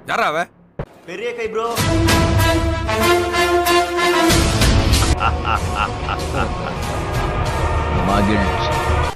யாரா அவ பெரிய கை ப்ரோ மகிழ்ச்சி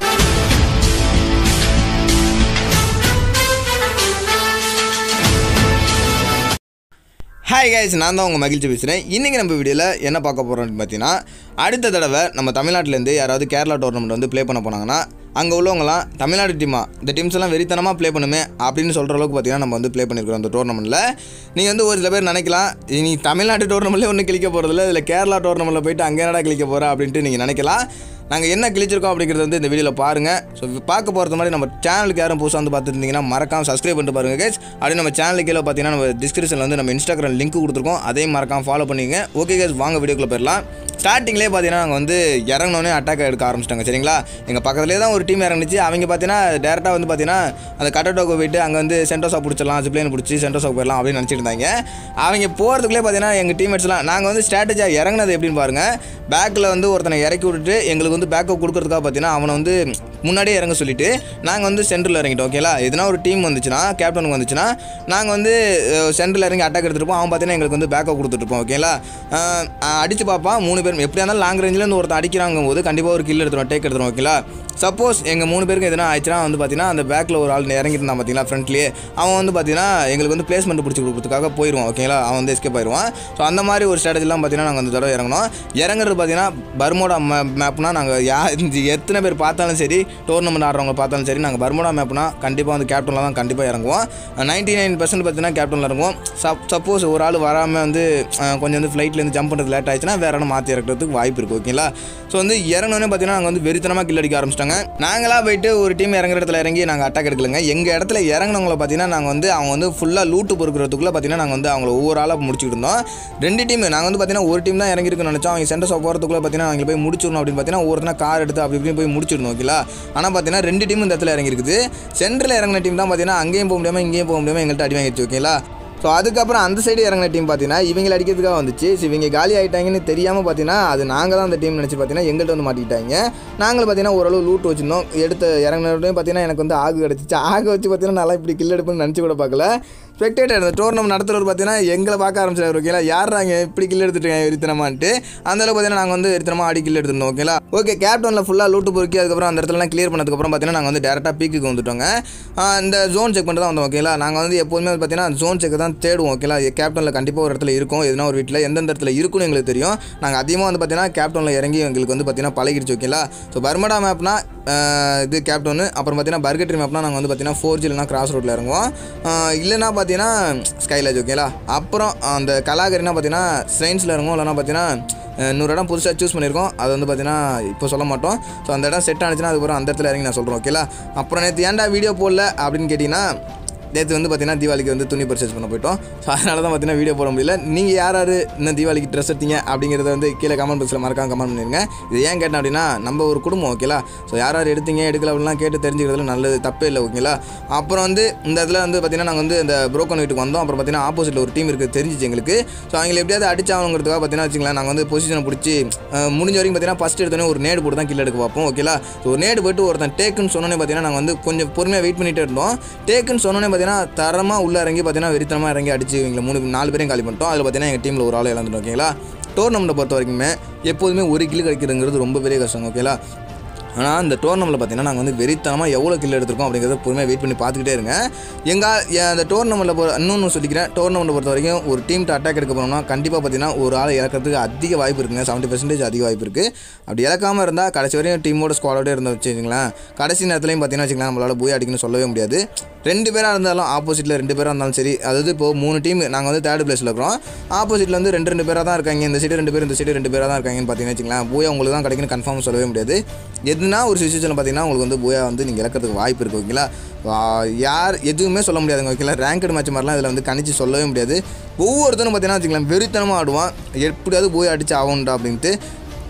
ஹாய் கைஸ் நான் தான் உங்கள் மகிழ்ச்சி பேசுகிறேன் இன்றைக்கி நம்ம வீடியோவில் என்ன பார்க்க போகிறோம்னு பார்த்தீங்கன்னா அடுத்த தடவை நம்ம தமிழ்நாட்டிலேருந்து யாராவது கேரளா டோர்னமெண்ட் வந்து ப்ளே பண்ண போனாங்கன்னா அங்கே உள்ளவங்களாம் தமிழ்நாடு டீமா இந்த டீம்ஸ் எல்லாம் வெறித்தனமாக ப்ளே பண்ணுமே அப்படின்னு சொல்கிற அளவுக்கு பார்த்தீங்கன்னா நம்ம வந்து ப்ளே பண்ணியிருக்கிறோம் அந்த டோர்னமெண்ட்டில் நீங்கள் வந்து ஒரு சில பேர் நினைக்கலாம் நீ தமிழ்நாட்டு டோர்னமெண்ட்லேயே ஒன்றும் கிளிக்க போகிறதில்ல இதில் கேரளா டோர்னமெண்ட்டில் போயிட்டு அங்கே என்னடா கிளிக்க போகிற அப்படின்ட்டு நீங்கள் நினைக்கலாம் நாங்கள் என்ன கிழிச்சிருக்கோம் அப்படிங்கிறது வந்து இந்த வீடியோவில் பாருங்கள் ஸோ பார்க்க போகிறது மாதிரி நம்ம சேனலுக்கு யாரும் புதுசாக வந்து பார்த்துருந்தீங்கன்னா மறக்காம சப்ஸ்கிரைப் பண்ணிட்டு பாருங்க guys அப்படியே நம்ம சேனலுக்கு கீழே பார்த்தீங்கன்னா நம்ம டிஸ்கிரிப்ஷனில் வந்து நம்ம இன்ஸ்டாகிராம் லிங்க் கொடுத்துருக்கோம் அதையும் மறக்காம ஃபாலோ பண்ணிக்கங்க ஓகே கேஸ் வாங்க வீடியோக்குள்ளே போயிடலாம் ஸ்டார்டிங்லேயே பார்த்தீங்கன்னா நாங்கள் வந்து இறங்கினோடனே அட்டாக் எடுக்க ஆரம்பிச்சிட்டாங்க சரிங்களா எங்கள் பக்கத்துலேயே தான் ஒரு டீம் இறங்குச்சு அவங்க பார்த்தீங்கன்னா டேரெக்டாக வந்து பார்த்தீங்கன்னா அந்த கட்டடோக்கு போயிட்டு அங்கே வந்து சென்டோஸா பிடிச்சிடலாம் ஜிப்ளைன் பிடிச்சி சென்டோஸாக்கு போயிடலாம் அப்படின்னு நினச்சிட்டு இருந்தாங்க அவங்க போகிறதுக்குள்ளே பார்த்தீங்கன்னா எங்கள் டீம்மேட்ஸ்லாம் நாங்கள் வந்து ஸ்ட்ராட்டஜியாக இறங்குனது எப்படின்னு பாருங்கள் பேக்கில் வந்து ஒருத்தனை இறக்கி விட்டுட்டு எங்களுக்கு வந்து பேக்கப் கொடுக்கறதுக்காக பார்த்தீங்கன்னா அவனை வந்து முன்னாடியே இறங்க சொல்லிட்டு நாங்கள் வந்து சென்டரில் இறங்கிட்டோம் ஓகேலா எதனா ஒரு டீம் வந்துச்சுன்னா கேப்டனுக்கு வந்துச்சுன்னா நாங்கள் வந்து சென்டரில் இறங்கி அட்டாக் எடுத்துருப்போம் அவன் பார்த்தீங்கன்னா எங்களுக்கு வந்து பேக்கப் கொடுத்துட்ருப்போம் ஓகேலா அடித்து பார்ப்பான் மூணு பேர் எப்படியா இருந்தாலும் லாங் ரேஞ்சில் இருந்து ஒருத்தன் அடிக்கிறாங்க போது கண்டிப்பாக ஒரு கில் எடுத்துருவோம் டேக் எடுத்துருவோம் ஓகேலா சப்போஸ் எங்கள் மூணு பேருக்கு எதனா ஆயிடுச்சுன்னா வந்து பார்த்தீங்கன்னா அந்த பேக்கில் ஒரு ஆள் இறங்கியிருந்தான் பார்த்தீங்களா ஃப்ரண்ட்லேயே அவன் வந்து பார்த்தீங்கன்னா எங்களுக்கு வந்து பிளேஸ்மெண்ட் பிடிச்சி கொடுக்கறதுக்காக போயிடுவான் ஓகேங்களா அவன் வந்து எஸ்கேப் ஆயிடுவான் ஸோ அந்த மாதிரி ஒரு ஸ்ட்ராட்டஜிலாம் பார்த்தீங்கன்னா நாங்கள் அந்த தடவை இறங்கணும் இறங்குறது பார்த்தீங்கன்னா பர்மோடா மேப்னா நாங்கள் யா இந்த எத்தனை பேர் பார்த்தாலும் சரி டோர்னமெண்ட் ஆடுறவங்க பார்த்தாலும் சரி நாங்கள் பர்மோடா மேப்னா கண்டிப்பாக வந்து கேப்டனில் தான் கண்டிப்பாக இறங்குவோம் நைன்டி நைன் பர்சன்ட் பார்த்தீங்கன்னா கேப்டனில் இறங்குவோம் சப் சப்போஸ் ஒரு ஆள் வராமல் வந்து அஹ், கொஞ்சம் வந்து ஃப்ளைட்லேருந்து ஜம்ப் பண்ணுறது லேட் ஆயிடுச்சுன்னா வேற இடம் மாற்றி இறக்கிறதுக்கு வாய்ப்பு இருக்குது ஓகேங்களா ஸோ வந்து இறங்கினோடனே பார்த்தீங்கன்னா நாங்கள் வந்து வெறித்தனமாக கில் அடிக்க ஆரம்பிச்சிட்டாங்க நாங்களாக போயிட்டு ஒரு டீம் இறங்குற இடத்துல இறங்கி நாங்கள் அட்டாக் எடுக்கலங்க எங்கள் இடத்துல இறங்கினவங்கள பார்த்தீங்கன்னா நாங்கள் வந்து அவங்க வந்து ஃபுல்லாக லூட்டு பொறுக்கிறதுக்குள்ளே பார்த்தீங்கன்னா நாங்கள் வந்து அவங்கள ஒவ்வொரு ஆளாக முடிச்சுக்கிட்டு இருந்தோம் ரெண்டு டீம் நாங்கள் வந்து பார்த்தீங்கன்னா ஒரு டீம் தான் இறங்கிருக்குன்னு நினச்சோம் அவங்க சென்டர்ஸ் போகிறதுக்குள்ளே பார்த்தீங்கன்னா அவங்க போய் முடிச்சிடணும் அப்படின்னு பார்த்தீங்கன்னா ஒருத்தனா கார் எடுத்து அப்படி இப்படி போய் முடிச்சிடணும் ஓகேலா ஆனால் பார்த்தீங்கன்னா ரெண்டு டீம் இந்த இடத்துல இறங்கிருக்குது சென்டரில் இறங்கின டீம் தான் பார்த்தீங்கன்னா அங்கேயும் போக முடியாமல் இங்கேயும் போக முடியாமல் எங்கள்கிட்ட அடி வாங்கிடுச்சு ஓகேங்களா ஸோ அதுக்கப்புறம் அந்த சைடு இறங்கின டீம் பார்த்தீங்கன்னா இவங்களை அடிக்கிறதுக்காக வந்துச்சு ஸோ இவங்க காலி ஆகிட்டாங்கன்னு தெரியாமல் பார்த்தீங்கன்னா அது நாங்கள் தான் அந்த டீம் நினச்சி பார்த்தீங்கன்னா எங்கள்கிட்ட வந்து மாட்டிக்கிட்டாங்க நாங்கள் பார்த்தீங்கன்னா ஓரளவு லூட் வச்சிருந்தோம் எடுத்து இறங்கினோடனே பார்த்தீங்கன்னா எனக்கு வந்து ஆகு கிடச்சிச்சு ஆகு வச்சு பார்த்தீங்கன்னா நல்லா இப்படி கில் எடுப்புன்னு நினச்சி கூட பார்க்கல ஸ்பெக்டேட்டர் இந்த டோர்னமெண்ட் நடத்துறவர் பார்த்தீங்கன்னா எங்களை பார்க்க ஆரம்பிச்சாரு ஓகேங்களா யாராங்க இப்படி கில் எடுத்துட்டு எரித்தனமான்ட்டு அந்த அளவுக்கு பார்த்தீங்கன்னா நாங்கள் வந்து எரித்தனமாக அடி கில் எடுத்துருந்தோம் ஓகேங்களா ஓகே கேப்டனில் ஃபுல்லாக லூட்டு பொறுக்கி அதுக்கப்புறம் அந்த இடத்துலலாம் கிளியர் பண்ணதுக்கப்புறம் பார்த்தீங்கன்னா நாங்கள் வந்து டேரெக்டாக பீக்குக்கு வந்துட்டோங்க ஆஹ் இந்த ஜோன் செக் பண்ணிட்டு தான் வந்தோம் ஓகேங்களா நாங்கள் வந்து எப்போதுமே வந்து பார்த்தீங்கன்னா ஜோன் செக் தான் தேடுவோம் ஓகேங்களா கேப்டனில் கண்டிப்பாக ஒரு இடத்துல இருக்கும் எதுனா ஒரு வீட்டில் எந்தெந்த இடத்துல இருக்குன்னு எங்களுக்கு தெரியும் நாங்கள் அதிகமாக வந்து பார்த்தீங்கன்னா கேப்டனில் இறங்கி எங்களுக்கு வந்து பார்த்தீங்கன்னா பழகிடுச்சு ஓகேங்களா ஸோ பர்மடா மேப்னா இது கேப்டனு அப்புறம் பார்த்தீங்கன்னா பர்கட்ரி மேப்னா நாங்கள் வந்து பார்த்தீங்கன்னா ஃபோர் ஜில்னா கிராஸ் ரோட்டில் இறங்குவோம் ஆஹ் இல்லைன்னா பார்த்தீங்கன்னா ஸ்கைலாஜ் ஓகேங்களா அப்புறம் அந்த கலாகரினா பார்த்தீங்கன்னா சயின்ஸில் இறங்குவோம் இல்லைனா பார்த்தீங்கன்னா அஹ் இன்னொரு இடம் புதுசாக சூஸ் பண்ணியிருக்கோம் அது வந்து பார்த்தீங்கன்னா இப்போ சொல்ல மாட்டோம் ஸோ அந்த இடம் செட் ஆனிச்சுன்னா அதுக்கப்புறம் அந்த இடத்துல இறங்கி நான் சொல்கிறேன் ஓகேலா அப்புறம் நேற்று ஏன்டா வீடியோ போடல அப்படின்னு கேட்டிங்கன்னா நேற்று வந்து பார்த்தீங்கன்னா தீபாவளிக்கு வந்து துணி பர்ச்சேஸ் பண்ண போயிட்டோம் ஸோ அதனால தான் பார்த்தீங்கன்னா வீடியோ போட முடியல நீங்கள் யார் யார் இன்னும் தீபாவளிக்கு ட்ரெஸ் எடுத்தீங்க அப்படிங்கிறத வந்து கீழே கமெண்ட் பாக்ஸில் மறக்காம கமெண்ட் பண்ணிருங்க இது ஏன் கேட்டேன் அப்படின்னா நம்ம ஒரு குடும்பம் ஓகேலா ஸோ யார் யார் எடுத்தீங்க எடுக்கல அப்படிலாம் கேட்டு தெரிஞ்சுக்கிறதுல நல்லது தப்பே இல்லை ஓகேங்களா அப்புறம் வந்து இந்த இடத்துல வந்து பார்த்தீங்கன்னா நாங்கள் வந்து இந்த புரோக்கன் வீட்டுக்கு வந்தோம் அப்புறம் பார்த்தீங்கன்னா ஆப்போசிட்டில் ஒரு டீம் இருக்குது தெரிஞ்சிச்சு எங்களுக்கு ஸோ அவங்களை எப்படியாவது அடிச்சாகணுங்கிறதுக்காக பார்த்தீங்கன்னா வச்சுங்களேன் நாங்கள் வந்து பொசிஷனை பிடிச்சி அஹ், முடிஞ்ச வரைக்கும் பார்த்தீங்கன்னா ஃபஸ்ட் எடுத்தோடனே ஒரு நேடு போட்டு தான் கீழே எடுக்க பார்ப்போம் ஓகேலா ஸோ ஒரு நேடு போட்டு ஒருத்தன் டேக்குன்னு சொன்னோன்னே பார்த்தீங்கன்னா நாங்கள் வந்து கொஞ்சம் பொறுமையாக வெயிட் பண்ணிட்டே இருந்தோம் டேக்குன்னு சொன்னோன்னே பார்த்தீங்கன்னா தரமாக உள்ளே இறங்கி பார்த்தீங்கன்னா வெறித்தனமாக இறங்கி அடிச்சு இவங்களை மூணு நாலு பேரையும் காலி பண்ணிட்டோம் அதில் பார்த்தீங்கன்னா எங்கள் டீமில் ஒரு ஆள் இழந்துட்டோம் ஓகேங்களா டோர்னமெண்ட்டை பொறுத்த வரைக்குமே எப்போதுமே ஒரு கிலோ கிடைக்கிறதுங்கிறது ரொம்ப பெரிய கஷ்டம் ஓகேங்களா ஆனால் இந்த டோர்னமெண்ட்டில் பார்த்தீங்கன்னா நாங்கள் வந்து வெறித்தனமாக எவ்வளோ கில் எடுத்திருக்கோம் அப்படிங்கிறத பொறுமையாக வெயிட் பண்ணி பார்த்துக்கிட்டே இருங்க எங்கள் அந்த டோர்னமெண்ட்டில் போ இன்னொன்று சொல்லிக்கிறேன் டோர்னமெண்ட்டை பொறுத்த வரைக்கும் ஒரு டீம்ட்டு அட்டாக் எடுக்க போனோம்னா கண்டிப்பாக பார்த்தீங்கன்னா ஒரு ஆளை இறக்கிறதுக்கு அதிக வாய்ப்பு இருக்குங்க செவன்ட்டி பர்சன்டேஜ் அதிக வாய்ப்பு இருக்குது அப்படி இறக்காமல் இருந்தால் கடைசி வரையும் டீமோட ஸ்குவாடோட இருந்து வச்சுங்களேன் கடைசி நேரத்துலையும் பார்த்தீங்கன்னா வச்சுக்கலாம் நம்மளால் போய் அடிக்கணும்னு சொல்லவே முடியாது ரெண்டு பேராக இருந்தாலும் ஆப்போசிட்டில் ரெண்டு பேராக இருந்தாலும் சரி அதாவது இப்போ மூணு டீம் நாங்கள் வந்து தேர்ட் பிளேஸில் இருக்கிறோம் ஆப்போசிட்டில் வந்து ரெண்டு ரெண்டு பேராக தான் இருக்காங்க இந்த சைடு ரெண்டு பேர் இந்த சைடு ரெண்டு பேராக தான் இருக்காங்கன்னு பார்த்தீங்கன்னு வச்சுங்களேன் போய் உங்களுக்கு தான் கிடைக்குன்னு கன்ஃபார்ம் சொல்லவே முடியாது எதுனா ஒரு சுச்சுவேஷன் பார்த்தீங்கன்னா உங்களுக்கு வந்து போயா வந்து நீங்கள் இறக்கிறதுக்கு வாய்ப்பு இருக்குது ஓகேங்களா வா- யார் எதுவுமே சொல்ல முடியாதுங்க ஓகேங்களா ரேங்கட் மேட்ச் மாதிரிலாம் இதில் வந்து கணிச்சு சொல்லவே முடியாது ஒவ்வொருத்தரும் பார்த்தீங்கன்னா வச்சுக்கலாம் வெறித்தனமாக ஆடுவான் எப்படியாவது போய் அடிச்சு ஆகணும்டா அப்படின்ட்டு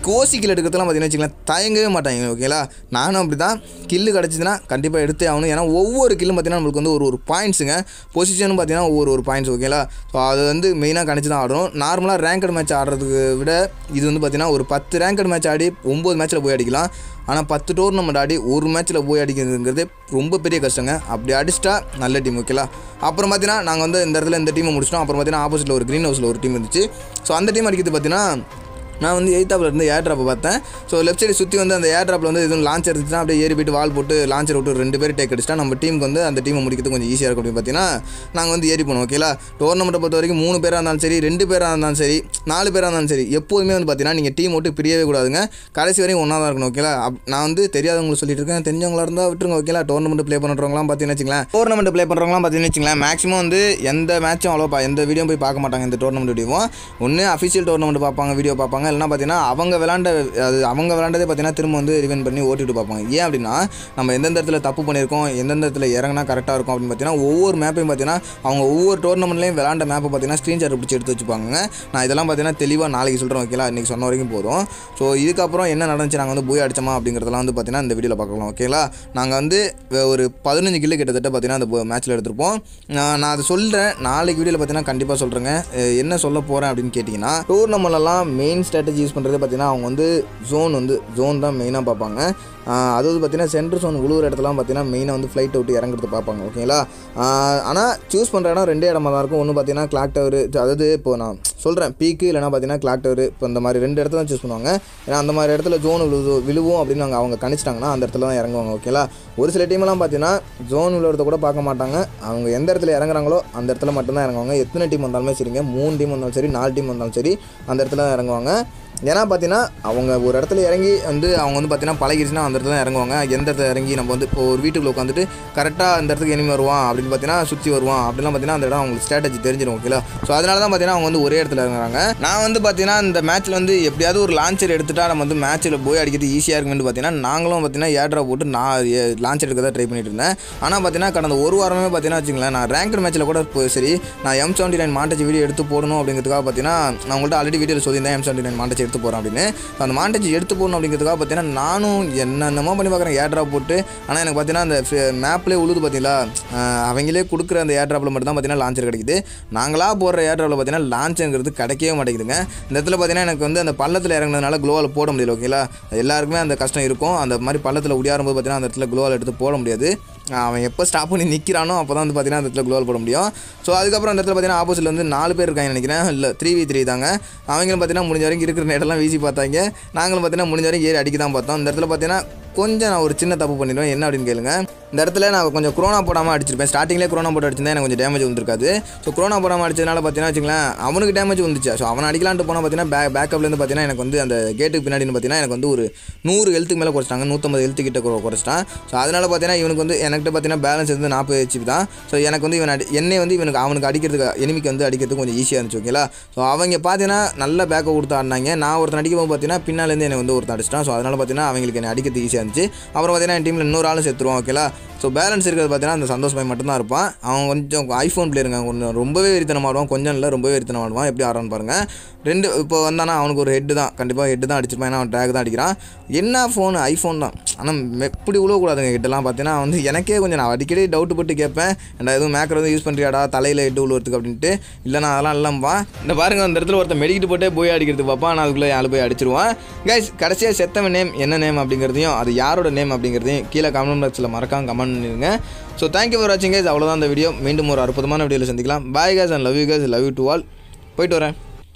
கோசி கில் எடுக்கிறதுலாம் பார்த்தீங்கன்னா வச்சுக்கலாம் தயங்கவே மாட்டாங்க ஓகேங்களா நானும் அப்படி தான் கில்லு கிடச்சிதுன்னா கண்டிப்பாக எடுத்தே ஆகணும் ஏன்னா ஒவ்வொரு கில்லும் பார்த்தீங்கன்னா நம்மளுக்கு வந்து ஒரு ஒரு பாயிண்ட்ஸுங்க பொசிஷனும் பார்த்தீங்கன்னா ஒவ்வொரு ஒரு பாயிண்ட்ஸ் ஓகேங்களா ஸோ அது வந்து மெயினாக கணிச்சு தான் ஆடணும் நார்மலாக ரேங்கட் மேட்ச் ஆடுறதுக்கு விட இது வந்து பார்த்தீங்கன்னா ஒரு பத்து ரேங்கட் மேட்ச் ஆடி ஒம்பது மேட்ச்சில் போய் அடிக்கலாம் ஆனால் பத்து டோர்னமெண்ட் ஆடி ஒரு மேட்ச்சில் போய் அடிக்கிறதுங்கிறது ரொம்ப பெரிய கஷ்டங்க அப்படி அடிச்சிட்டா நல்ல டீம் ஓகேலா அப்புறம் பார்த்தீங்கன்னா நாங்கள் வந்து இந்த இடத்துல இந்த டீமை முடிச்சிட்டோம் அப்புறம் பார்த்தீங்கன்னா ஆப்போசிட்டில் ஒரு க்ரீன் ஹவுஸில் ஒரு டீம் இருந்துச்சு ஸோ அந்த டீம் அடிக்கிறது பார்த்தீங்கன்னா நான் வந்து எயித்தாப்பில் இருந்து ஏர் ட்ராப்பை பார்த்தேன் ஸோ லெஃப்ட் சைடு சுற்றி வந்து அந்த ஏர் ட்ராப்பில் வந்து எதுவும் லான்ச் இருந்துச்சுன்னா அப்படியே ஏறி போயிட்டு வால் போட்டு லான்ச்சர் விட்டு ரெண்டு பேர் டேக் அடிச்சிட்டா நம்ம டீமுக்கு வந்து அந்த டீமை முடிக்கிறது கொஞ்சம் ஈஸியாக இருக்கும் அப்படின்னு பார்த்தீங்கன்னா நாங்கள் வந்து ஏறி போனோம் ஓகேலா டோர்னமெண்ட்டை பொறுத்த வரைக்கும் மூணு பேராக இருந்தாலும் சரி ரெண்டு பேராக இருந்தாலும் சரி நாலு பேராக இருந்தாலும் சரி எப்போதுமே வந்து பார்த்தீங்கன்னா நீங்கள் டீம் விட்டு பிரியவே கூடாதுங்க கடைசி வரையும் ஒன்றா தான் இருக்கணும் ஓகேலா அப் நான் வந்து தெரியாதவங்களுக்கு சொல்லிட்டு இருக்கேன் தெரிஞ்சவங்களா இருந்தால் விட்டுருங்க ஓகேலா டோர்னமெண்ட் ப்ளே பண்ணுறவங்களாம் பார்த்தீங்கன்னா வச்சுங்களேன் டோர்னமெண்ட் ப்ளே பண்ணுறவங்களாம் பார்த்தீங்கன்னா வச்சுங்களேன் மேக்ஸிமம் வந்து எந்த மேட்சும் அவ்வளோ பா- எந்த வீடியோ போய் பார்க்க மாட்டாங்க இந்த டோர்னமெண்ட் வீடியோவும் ஒன்று அஃபிஷியல் டோர்னமெண்ட் பார்ப்பாங்க வீடியோ பார்ப்பாங்க இல்லைனா பார்த்தீங்கன்னா அவங்க விளாண்ட அது அவங்க விளாண்டதே பார்த்தீங்கன்னா திரும்ப வந்து ரிவென் பண்ணி ஓட்டிட்டு பார்ப்பாங்க ஏன் அப்படின்னா நம்ம எந்தெந்த இடத்துல தப்பு பண்ணியிருக்கோம் எந்தெந்த இடத்துல இறங்கினா கரெக்டாக இருக்கும் அப்படின்னு பார்த்தீங்கன்னா ஒவ்வொரு மேப்பையும் பார்த்தீங்கன்னா அவங்க ஒவ்வொரு டோர்னமெண்ட்லையும் விளாண்ட மேப்பை பார்த்தீங்கன்னா ஸ்க்ரீன்ஷாட் பிடிச்சி எடுத்து வச்சுப்பாங்க நான் இதெல்லாம் பார்த்தீங்கன்னா தெளிவாக நாளைக்கு சொல்கிறேன் ஓகேலா இன்றைக்கி சொன்ன வரைக்கும் போதும் ஸோ இதுக்கப்புறம் என்ன நடந்துச்சு நாங்கள் வந்து போய் அடிச்சோமா அப்படிங்கிறதெல்லாம் வந்து பார்த்தீங்கன்னா இந்த வீடியோவில் பார்க்கலாம் ஓகேங்களா நாங்கள் வந்து வே- ஒரு பதினஞ்சு கிலோ கிட்டத்தட்ட பார்த்தீங்கன்னா அந்த மேட்ச்சில் எடுத்திருப்போம் நான் நான் அதை சொல்கிறேன் நாளைக்கு வீடியோவில் பார்த்தீங்கன்னா கண்டிப்பாக சொல்கிறேங்க என்ன சொல்ல போகிறேன் அப்படின்னு கேட்டிங்கன்னா டோர்னமெண்ட்லாம் மெயின் ஸ்ட்ராட்டஜி யூஸ் பண்ணுறது பார்த்தீங்கன்னா அவங்க வந்து ஜோன் வந்து ஜோன் தான் மெயினாக பார்ப்பாங்க ஆஹ் அதாவது பார்த்தீங்கன்னா சென்டர் ஜோன் உழுவுற இடத்துலாம் பார்த்தீங்கன்னா மெயினாக வந்து ஃப்ளைட் விட்டு இறங்குறது பார்ப்பாங்க ஓகேங்களா ஆனால் சூஸ் பண்ணுற இடம் ரெண்டே இடமா தான் இருக்கும் ஒன்று பார்த்தீங்கன்னா கிளாக் டவர் அதாவது இப்போ நான் சொல்கிறேன் பீக்கு இல்லைனா பார்த்தீங்கன்னா கிளாக் டவர் இப்போ இந்த மாதிரி ரெண்டு இடத்துல தான் சூஸ் பண்ணுவாங்க ஏன்னா அந்த மாதிரி இடத்துல ஜோன் விழுவு விழுவும் அப்படின்னு அவங்க அவங்க கணிச்சிட்டாங்கன்னா அந்த இடத்துல தான் இறங்குவாங்க ஓகேலா ஒரு சில டீம்லாம் பார்த்தீங்கன்னா ஜோன் விழுறத கூட பார்க்க மாட்டாங்க அவங்க எந்த இடத்துல இறங்குறாங்களோ அந்த இடத்துல மட்டும்தான் இறங்குவாங்க எத்தனை டீம் வந்தாலுமே சரிங்க மூணு டீம் வந்தாலும் சரி நாலு டீம் வந்தாலும் சரி அந்த இடத்துல தான் இறங்குவாங்க ஏன்னா பார்த்தீங்கன்னா அவங்க ஒரு இடத்துல இறங்கி வந்து அவங்க வந்து பார்த்தீங்கன்னா பழகிடுச்சுன்னா அந்த இடத்துல தான் இறங்குவாங்க எந்த இடத்துல இறங்கி நம்ம வந்து இப்போ ஒரு வீட்டுக்குள்ள உட்காந்துட்டு கரெக்டாக அந்த இடத்துக்கு இனிமே வருவான் அப்படின்னு பார்த்தீங்கன்னா சுற்றி வருவான் அப்படிலாம் பார்த்தீங்கன்னா அந்த இடம் அவங்களுக்கு ஸ்ட்ராட்டஜி தெரிஞ்சிடும் ஓகேலா ஸோ அதனால தான் பார்த்தீங்கன்னா அவங்க வந்து ஒரே இடத்துல இறங்குறாங்க நான் வந்து பார்த்தீங்கன்னா இந்த மேட்ச்சில் வந்து எப்படியாவது ஒரு லான்ச்சர் எடுத்துட்டா நம்ம வந்து மேட்ச்சில் போய் அடிக்கிறது ஈஸியாக இருக்குன்னு பார்த்தீங்கன்னா நாங்களும் பார்த்தீங்கன்னா ஏட்ரா போட்டு நான் லான்ச்சர் எடுக்க தான் ட்ரை பண்ணிட்டு இருந்தேன் ஆனால் பார்த்தீங்கன்னா கடந்த ஒரு வாரமே பார்த்தீங்கன்னா வச்சுங்களேன் நான் ரேங்க் மேட்ச்சில் கூட இப்போ சரி நான் M seventy nine montage video எடுத்து போடணும் அப்படிங்கிறதுக்காக பார்த்தீங்கன்னா நான் உங்கள்கிட்ட ஆல்ரெடி வீடியோவில் சொல்லியிருந்தேன் எம் செவன்டி நைன் மாண்டேஜ் எடுத்து போகிறேன் அப்படின்னு So, அந்த மாண்டேஜ் எடுத்து போடணும் அப்படிங்கிறதுக்காக பார்த்தீங்கன்னா நானும் என்னென்னமோ பண்ணி பார்க்குறேன் ஏட்ரா போட்டு ஆனால் எனக்கு பார்த்தீங்கன்னா அந்த மேப்லேயே உழுது பார்த்தீங்களா ஆஹ் அவங்களே கொடுக்குற அந்த ஏட்ராப்பில் மட்டும் தான் பார்த்தீங்கன்னா லான்ச்சர் கிடைக்குது நாங்களாக போடுற ஏட்ராப்பில் பார்த்தீங்கன்னா லான்ச்சுங்கிறது கிடைக்கவே மாட்டேங்குதுங்க இந்த இடத்துல பார்த்தீங்கன்னா எனக்கு வந்து அந்த பள்ளத்தில் இறங்குனதுனால க்ளோவால் போட முடியல ஓகேங்களா எல்லாருக்குமே அந்த கஷ்டம் இருக்கும் அந்த மாதிரி பள்ளத்தில் உடியாரும்போது பார்த்தீங்கன்னா அந்த இடத்துல க்ளோவால் எடுத்து போட முடியாது அவன் எப்போ ஸ்டாப் பண்ணி நிற்கிறானோ அப்போ தான் வந்து பார்த்தீங்கன்னா அந்த இடத்துல க்ளோவால் போட முடியும் ஸோ அதுக்கப்புறம் அந்த இடத்துல பார்த்தீங்கன்னா ஆப்போசிட்டில் வந்து நாலு பேர் இருக்காங்க நினைக்கிறேன் இல்லை த்ரீ வி த்ரீ தாங்க அவங்களும் பார்த்தீங்கன்னா முடிஞ்ச வரைக்கும் இருக்கிற நேரம்லாம் வீசி பார்த்தாங்க நாங்களும் பார்த்தீங்கன்னா முடிஞ்ச வரைக்கும் ஏறி அடிக்க தான் பார்த்தோம் இந்த இடத்துல பார்த்தீங்கன்னா கொஞ்சம் நான் ஒரு சின்ன தப்பு பண்ணிடுவேன் என்ன அப்படின்னு கேளுங்க இந்த இடத்துல நான் கொஞ்சம் குரோனா போடாமல் அடிச்சிருப்பேன் ஸ்டார்டிங்லேயே குரோனா போட்டு அடிச்சிருந்தா எனக்கு கொஞ்சம் டேமேஜ் வந்திருக்காது ஸோ குரோனா போடாமல் அடிச்சதுனால பார்த்தீங்கன்னா வச்சுங்களேன் அவனுக்கு டேமேஜ் வந்துச்சு ஸோ அவன் அடிக்கலான்ட்டு போனால் பார்த்தீங்கன்னா பேக் பேக்கப்லேருந்து பார்த்தீங்கன்னா எனக்கு வந்து அந்த கேட்டுக்கு பின்னாடின்னு பார்த்தீங்கன்னா எனக்கு வந்து ஒரு நூறு ஹெல்த்துக்கு மேலே குறைச்சிட்டாங்க நூற்றம்பது ஹெல்த்து கிட்ட குறை- குறைச்சிட்டான் ஸோ அதனால் பார்த்தீங்கன்னா இவனுக்கு வந்து எனக்கிட்ட பார்த்தீங்கன்னா பேலன்ஸ் வந்து நாற்பது ஹெச்பி தான் ஸோ எனக்கு வந்து இவன் அடி என்னை வந்து இவனுக்கு அவனுக்கு அடிக்கிறதுக்கு எனிமிக்கு வந்து அடிக்கிறதுக்கு கொஞ்சம் ஈஸியாக இருந்துச்சு ஓகேங்களா ஸோ அவங்க பார்த்தீங்கன்னா நல்ல பேக்கப் கொடுத்து ஆடினாங்க நான் ஒருத்தன் அடிக்கும் போது பார்த்தீங்கன்னா பின்னாலேருந்து என்னை வந்து ஒருத்தன் அடிச்சிட்டான் ஸோ அதனால் பார்த்தீங்கன்னா அவங்களுக்கு என்னை அடிக்கிறது ஈஸியாக இருந்துச்சு அப்புறம் பார்த்தீங்கன்னா என் டீமில் இன்னொரு ஆளும் செத்துருவான் ஓகேலா ஸோ பேலன்ஸ் இருக்கிறது பார்த்தீங்கன்னா அந்த சந்தோஷ் பாய் மட்டும்தான் இருப்பான் அவன் கொஞ்சம் ஐஃபோன் பிளேயருங்க கொஞ்சம் ரொம்பவே வெறித்தனம் ஆடுவான் கொஞ்சம் இல்லை ரொம்பவே வெறித்தனம் ஆடுவான் எப்படி ஆடுறான்னு பாருங்கள் ரெண்டு இப்போ வந்தானா அவனுக்கு ஒரு ஹெட்டு தான் கண்டிப்பாக ஹெட்டு தான் அடிச்சிருப்பான் ஏன்னா அவன் டேக் தான் அடிக்கிறான் என்ன ஃபோன் ஐஃபோன் தான் ஆனால் எப்படி உழவக்கூடாதுங்க ஹெட்டெல்லாம் பார்த்தீங்கன்னா வந்து எனக்கே கொஞ்சம் நான் அடிக்கடி டவுட் பட்டு கேட்பேன் ஏன்டா எதுவும் மேக்கர் வந்து யூஸ் பண்ணுறியாடா தலையில் ஹெட்டு உழுவுறதுக்கு அப்படின்ட்டு இல்லைனா அதெல்லாம் இல்லைம்பா இந்த பாருங்க அந்த இடத்துல ஒருத்தன் மெடிக்கிட்டு போட்டே போய் அடிக்கிறது பார்ப்பான் நான் அதுக்குள்ளே ஆள் போய் அடிச்சிருவான் கைஸ் கடைசியாக செத்தவன் நேம் என்ன நேம் அப்படிங்கிறதையும் அது யாரோட நேம் அப்படிங்கிறதையும் கீழே கமெண்ட் பாக்ஸில் மறக்காம கமெண்ட் பண்ணிடுங்க ஸோ தேங்க்யூ ஃபார் வாட்சிங் கைஸ் அவ்வளோதான் அந்த வீடியோ மீண்டும் ஒரு அற்புதமான வீடியோவில் சந்திக்கலாம் bye guys and love you guys love you to all போயிட்டு வரேன்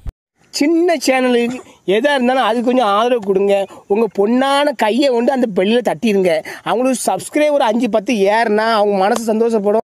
சின்ன சேனலுக்கு எதாக இருந்தாலும் அது கொஞ்சம் ஆதரவு கொடுங்க உங்கள் பொண்ணான கையை கொண்டு அந்த பெல்லில் தட்டிடுங்க அவங்களுக்கு சப்ஸ்கிரைபர் அஞ்சு பத்து ஏறுனா அவங்க மனசு சந்தோஷப்படும்